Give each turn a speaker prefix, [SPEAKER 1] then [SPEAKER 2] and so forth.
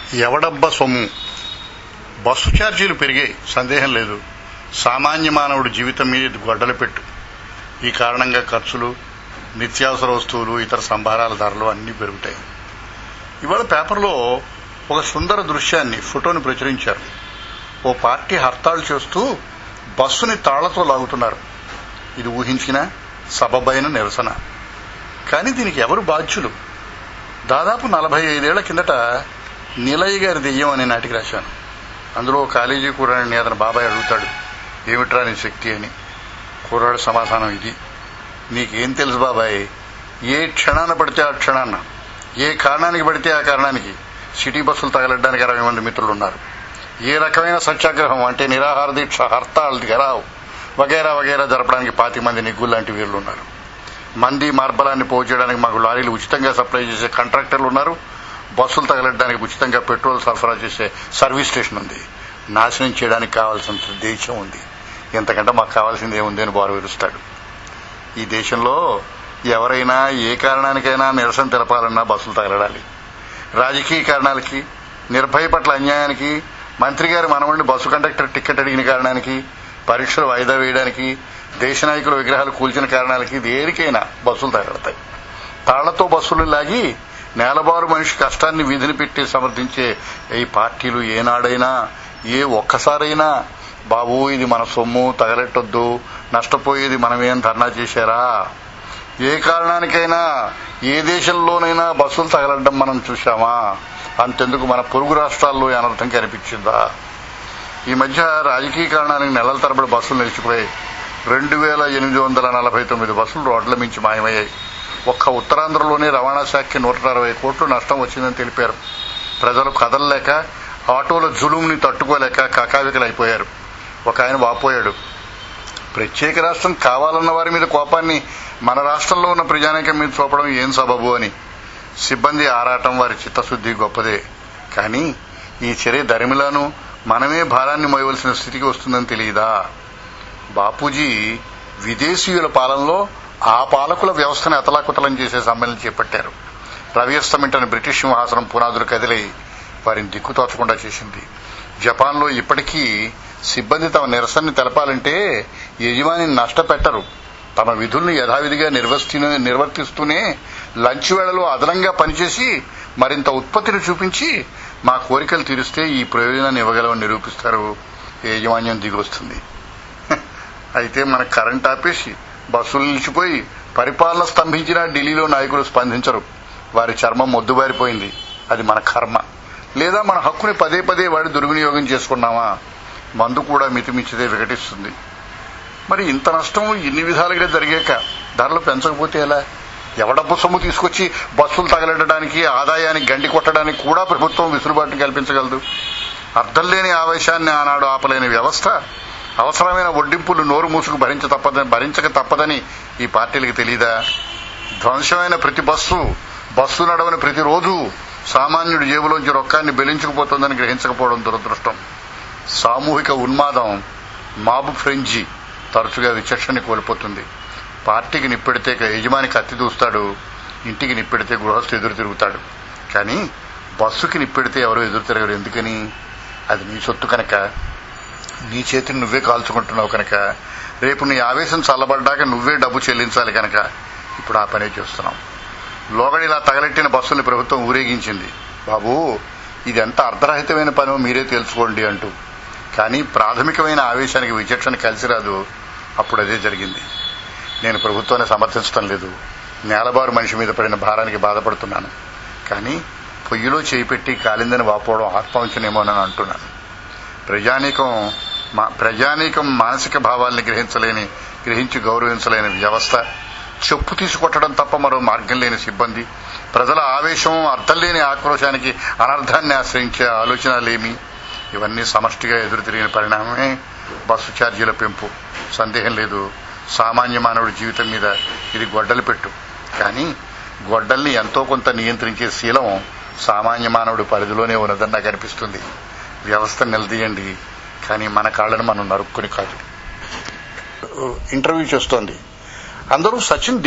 [SPEAKER 1] ఎవడబ్బ సొమ్ము బస్సు ఛార్జీలు పెరిగాయి సందేహం లేదు సామాన్య మానవుడి జీవితం మీద ఇది గొడ్డలు పెట్టు ఈ కారణంగా ఖర్చులు నిత్యావసర వస్తువులు ఇతర సంభారాల ధరలు అన్నీ పెరుగుతాయి ఇవాళ పేపర్లో ఒక సుందర దృశ్యాన్ని ఫోటోని ప్రచురించారు ఓ పార్టీ హర్తాళు చేస్తూ బస్సుని తాళ్లతో లాగుతున్నారు ఇది ఊహించిన సబబైన నిరసన కానీ దీనికి ఎవరు బాధ్యులు దాదాపు నలభై ఐదేళ్ల కిందట నీలయ్య గారి దెయ్యం అనే నాటికి రాశాను అందులో కాలేజీ కూరని అతని బాబాయ్ అడుగుతాడు ఏమిట్రా నీ శక్తి అని కుర్రాడు సమాధానం ఇది నీకేం తెలుసు బాబాయ్ ఏ క్షణాన పడితే ఆ క్షణాన్న ఏ కారణానికి పడితే ఆ కారణానికి సిటీ బస్సులు తగలడానికి అరవై మంది మిత్రులు ఉన్నారు ఏ రకమైన సత్యాగ్రహం అంటే నిరాహార దీక్ష హర్తాల్ ఘెరావ్ వగేరా వగేరా జరపడానికి పాతి మంది నిగ్గులు లాంటి వీరులు ఉన్నారు మంది మార్బలాన్ని పోగు చేయడానికి మాకు లారీలు ఉచితంగా సప్లై చేసే కాంట్రాక్టర్లు ఉన్నారు బస్సులు తగలడానికి ఉచితంగా పెట్రోల్ సరఫరా చేసే సర్వీస్ స్టేషన్ ఉంది నాశనం చేయడానికి కావాల్సినంత దేశం ఉంది ఎంతకంటే మాకు కావాల్సింది ఏముంది అని బారు విరుస్తాడు ఈ దేశంలో ఎవరైనా ఏ కారణానికైనా నిరసన తెలపాలన్నా బస్సులు తగలడాలి రాజకీయ కారణాలకి నిర్భయ పట్ల అన్యాయానికి మంత్రి గారి మనవడిని బస్సు కండక్టర్ టికెట్ అడిగిన కారణానికి పరీక్షలు వాయిదా వేయడానికి దేశ నాయకుల విగ్రహాలు కూల్చిన కారణాలకి దేనికైనా బస్సులు తగలతాయి తాళ్లతో బస్సులు లాగి నేలబారు మనిషి కష్టాన్ని వీధిని పెట్టి సమర్థించే ఈ పార్టీలు ఏనాడైనా ఏ ఒక్కసారైనా బాబు ఇది మన సొమ్ము తగలెట్టొద్దు నష్టపోయేది మనమేం ధర్నా చేశారా ఏ కారణానికైనా ఏ దేశంలోనైనా బస్సులు తగలడం మనం చూశామా అంతెందుకు మన పొరుగు రాష్ట్రాల్లో ఈ అనర్థం కనిపించిందా ఈ మధ్య రాజకీయ కారణానికి నెలల తరబడి బస్సులు నిలిచిపోయాయి రెండు వేల ఎనిమిది వందల నలభై తొమ్మిది బస్సులు రోడ్ల మించి మాయమయ్యాయి ఒక్క ఉత్తరాంధ్రలోనే రవాణా శాఖకి నూట అరవై కోట్లు నష్టం వచ్చిందని తెలిపారు ప్రజలు కదలలేక ఆటోల జులుంని తట్టుకోలేక కకావికలైపోయారు ఒక ఆయన వాపోయాడు ప్రత్యేక రాష్ట్రం కావాలన్న వారి మీద కోపాన్ని మన రాష్ట్రంలో ఉన్న ప్రజానీకం మీద చూపడం ఏం సబబు అని సిబ్బంది ఆరాటం వారి చిత్తశుద్ధి గొప్పదే కానీ ఈ చర్య దరిమిలాను మనమే భారాన్ని మోయవలసిన స్థితికి వస్తుందని తెలియదా బాపూజీ విదేశీయుల పాలనలో ఆ పాలకుల వ్యవస్థను అతలాకుతలం చేసే సమ్మెళనం చేపట్టారు రవియస్తమింటని బ్రిటిష్ సింహాసనం పునాదులు కదిలై వారిని దిక్కుతోచకుండా చేసింది జపాన్లో ఇప్పటికీ సిబ్బంది తమ నిరసనని తెలపాలంటే యజమానిని నష్టపెట్టరు తమ విధుల్ని యథావిధిగా నిర్వర్తిస్తూనే లంచ్ వేళలో అదనంగా పనిచేసి మరింత ఉత్పత్తిని చూపించి మా కోరికలు తీరిస్తే ఈ ప్రయోజనాన్ని ఇవ్వగలమని నిరూపిస్తారు యాజమాన్యం దిగొస్తుంది అయితే మన కరెంట్ ఆపేసి బస్సులు నిలిచిపోయి పరిపాలన స్తంభించిన ఢిల్లీలో నాయకులు స్పందించరు వారి చర్మం మొద్దుబారిపోయింది అది మన కర్మ లేదా మన హక్కుని పదే పదే వాడి దుర్వినియోగం చేసుకున్నామా మందు కూడా మితిమిచ్చిదే వికటిస్తుంది మరి ఇంత నష్టం ఇన్ని విధాలుగా జరిగాక ధరలు పెంచకపోతే ఎలా ఎవడబ్బు సొమ్ము తీసుకొచ్చి బస్సులు తగలడడానికి ఆదాయానికి గండి కొట్టడానికి కూడా ప్రభుత్వం విసులుబాటును కల్పించగలదు అర్థం లేని ఆవేశాన్ని ఆనాడు ఆపలేని వ్యవస్థ అవసరమైన వడ్డింపులు నోరు మూసుకు భరించ తప్పదని భరించక తప్పదని ఈ పార్టీలకు తెలియదా ధ్వంసమైన ప్రతి బస్సు బస్సు నడవని ప్రతిరోజు సామాన్యుడి జేబులోంచి రొక్కాన్ని బెలించుకుపోతుందని గ్రహించకపోవడం దురదృష్టం సామూహిక ఉన్మాదం మాబు ఫ్రెంజీ తరచుగా విచక్షణని కోల్పోతుంది పార్టీకి నిప్పెడితే యజమాని కత్తి దూస్తాడు ఇంటికి నిప్పెడితే గృహస్థు ఎదురు తిరుగుతాడు కానీ బస్సుకి నిప్పెడితే ఎవరు ఎదురు తిరగరు ఎందుకని అది నీ సొత్తు కనుక నీ చేతిని నువ్వే కాల్చుకుంటున్నావు కనుక రేపు నీ ఆవేశం చల్లబడ్డాక నువ్వే డబ్బు చెల్లించాలి కనుక ఇప్పుడు ఆ పనే చేస్తున్నాం లోగడిలా తగలెట్టిన బస్సుల్ని ప్రభుత్వం ఊరేగించింది బాబు ఇదెంత అర్ధరహితమైన పనో మీరే తెలుసుకోండి అంటూ కానీ ప్రాథమికమైన ఆవేశానికి విచక్షణ కలిసి రాదు అప్పుడు అదే జరిగింది నేను ప్రభుత్వాన్ని సమర్థించడం లేదు నేలబారు మనిషి మీద పడిన భారానికి బాధపడుతున్నాను కానీ పొయ్యిలో చేయి పెట్టి కాలిందని వాపోవడం ఆత్మవంచనేమోనని అంటున్నాను ప్రజానీకం ప్రజానీకం మానసిక భావాల్ని గ్రహించలేని గ్రహించి గౌరవించలేని వ్యవస్థ చెప్పు తీసుకొట్టడం తప్ప మరో మార్గం లేని సిబ్బంది ప్రజల ఆవేశం అర్థం లేని ఆక్రోశానికి అనర్థాన్ని ఆశ్రయించే ఆలోచనలేమి ఇవన్నీ సమష్టిగా ఎదురు తిరిగిన పరిణామమే బస్సు ఛార్జీల పెంపు సందేహం లేదు సామాన్య మానవుడి జీవితం మీద ఇది గొడ్డలు పెట్టు కానీ గొడ్డల్ని ఎంతో కొంత నియంత్రించే శీలం సామాన్య మానవుడి పరిధిలోనే ఉన్నదని నాకు అనిపిస్తుంది వ్యవస్థ నిలదీయండి కానీ మన కాళ్ళను మనం నరుక్కుని కాదు ఇంటర్వ్యూ చేస్తోంది అందరూ సచిన్